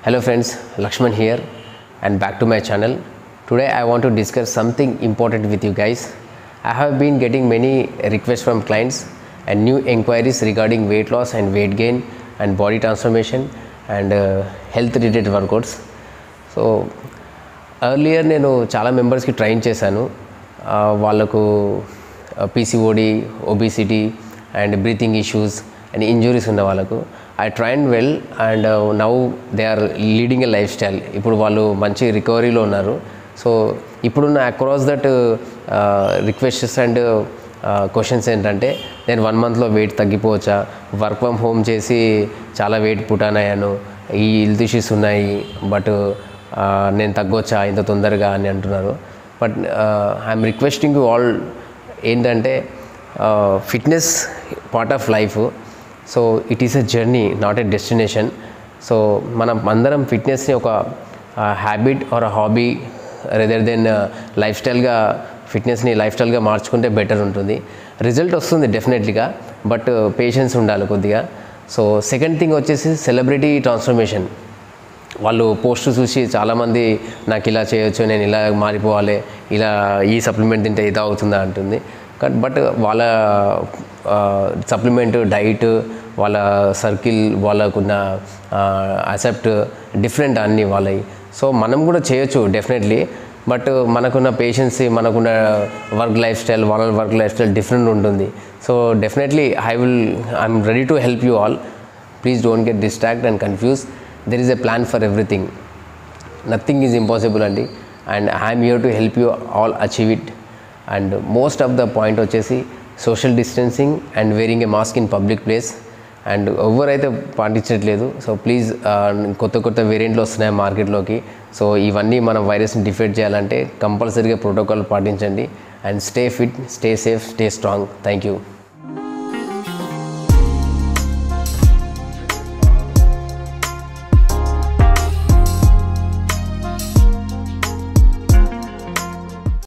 Hello friends, Lakshman here and back to my channel. Today I want to discuss something important with you guys. I have been getting many requests from clients and new inquiries regarding weight loss and weight gain and body transformation and uh, health related workouts. So earlier నేను చాలా మెంబర్స్కి train చేశాను ఆ, వాళ్ళకు PCOD obesity and breathing issues and injuries ఉన్న వాళ్ళకు I train well and now they are leading a lifestyle ఇప్పుడు వాళ్ళు మంచి రికవరీలో ఉన్నారు సో ఇప్పుడున్న across that requests and questions ఏంటంటే నేను వన్ మంత్లో వెయిట్ తగ్గిపోవచ్చా వర్క్ ఫ్రమ్ హోమ్ చేసి చాలా వెయిట్ పుటాన్ అయ్యాను ఈ హెల్త్ ఇష్యూస్ ఉన్నాయి బట్ నేను తగ్గొచ్చా ఇంత తొందరగా అని అంటున్నారు but I'm requesting you all ఏంటంటే fitness part of life so it is a journey not a destination so మనం అందరం ఫిట్నెస్ని ఒక habit or hobby rather than life స్టైల్గా ఫిట్నెస్ని లైఫ్ స్టైల్గా మార్చుకుంటే బెటర్ ఉంటుంది రిజల్ట్ వస్తుంది డెఫినెట్లీగా బట్ పేషెన్స్ ఉండాలి కొద్దిగా సో సెకండ్ థింగ్ వచ్చేసి సెలబ్రిటీ ట్రాన్స్ఫర్మేషన్ వాళ్ళు పోస్ట్ చూసి చాలామంది నాకు ఇలా చేయొచ్చు నేను ఇలా మారిపోవాలి ఇలా ఈ సప్లిమెంట్ తింటే ఇది అవుతుందా అంటుంది కానీ బట్ వాళ్ళ సప్లిమెంట్ డైట్ వాళ్ళ సర్కిల్ వాళ్ళకున్న అసెప్ట్ డిఫరెంట్ అన్నీ వాళ్ళవి సో మనం కూడా చేయొచ్చు డెఫినెట్లీ బట్ మనకున్న పేషెన్సీ మనకున్న వర్క్ లైఫ్ స్టైల్ వాళ్ళ వర్క్ లైఫ్ స్టైల్ డిఫరెంట్ ఉంటుంది so definitely I will I'm ready to help you all please don't get distract and confuse there is a plan for everything nothing is impossible అండి and I'm here to help you all achieve it and most of the point వచ్చేసి social distancing and wearing a mask in public place and ఎవరైతే పాటించట్లేదు so please కొత్త కొత్త వేరియంట్లు వస్తున్నాయి మార్కెట్లోకి so ఇవన్నీ మనం వైరస్ని డిఫెక్ట్ చేయాలంటే కంపల్సరీగా ప్రోటోకాల్ పాటించండి and stay fit stay safe stay strong thank you